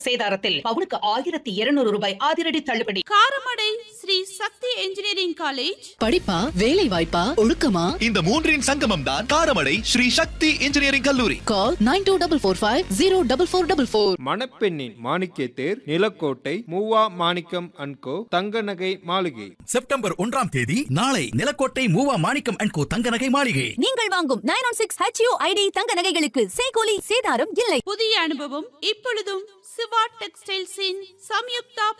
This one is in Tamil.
சேதாரத்தில் பவுனுக்கு ஆயிரத்தி இருநூறு ரூபாய் அதிரடி தள்ளுபடி காரமடை ஸ்ரீ சக்தி இன்ஜினியரிங் காலேஜ் படிப்பா வேலை வாய்ப்பா ஒழுக்கமா இந்த மூன்றின் சங்கமம் தான் காரமடை ஸ்ரீ சக்தி இன்ஜினியரிங் கல்லூரி call nine two double four five zero double four double four மணப்பெண்ணின் மாணிக்கத்தேர் நிலக்கோட்டை மூவா மாணிக்கம் அன்கோ தங்க நகை மாளிகை செப்டம்பர் ஒன்றாம் தேதி நாளை நிலக்கோட்டை மூவா மாணிக்கம் அண்ட் கோ தங்க நகை மாளிகை நீங்கள் வாங்கும் nine one six HU ID தங்க நகைகளுக்கு சேகோலி சேதாரம் இல்லை புதிய அனுபவம் இப்பொழுதும் சிவா டெக்ஸ்டைல்ஸின் சம்யுக்தா